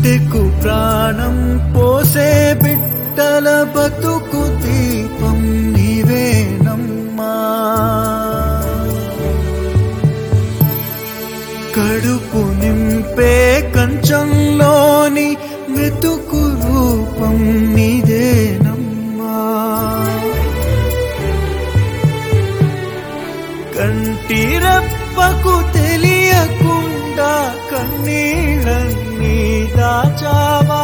గుండెకు ప్రాణం పోసే బిడ్డల బతుకు దీపం నీవేనమ్మా కడుపు నింపే కంచంలోని మెతుకు రూపం నీదేనమ్మా కంటి రెప్పకు తెలియకుండా కన్నీళ్ళన్నీ దాచావా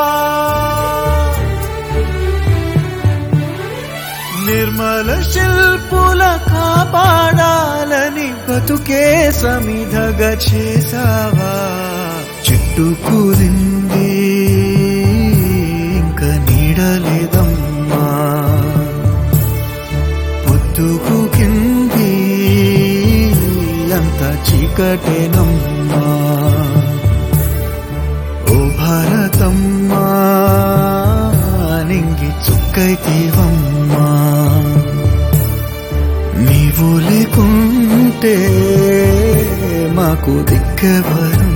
నిర్మల శిల్పుల కాపాడాలని బతుకే సమిధగా చేసావా చెట్టు కూలింది ఇంక నీడలేదమ్మా పొద్దుకు కింది అంత చీకటేనమ్మా ఓ భారతమ్మా నింగి చుక్కైతీవమ్మా నీవు లేకుంటే మాకు దిక్కెవరు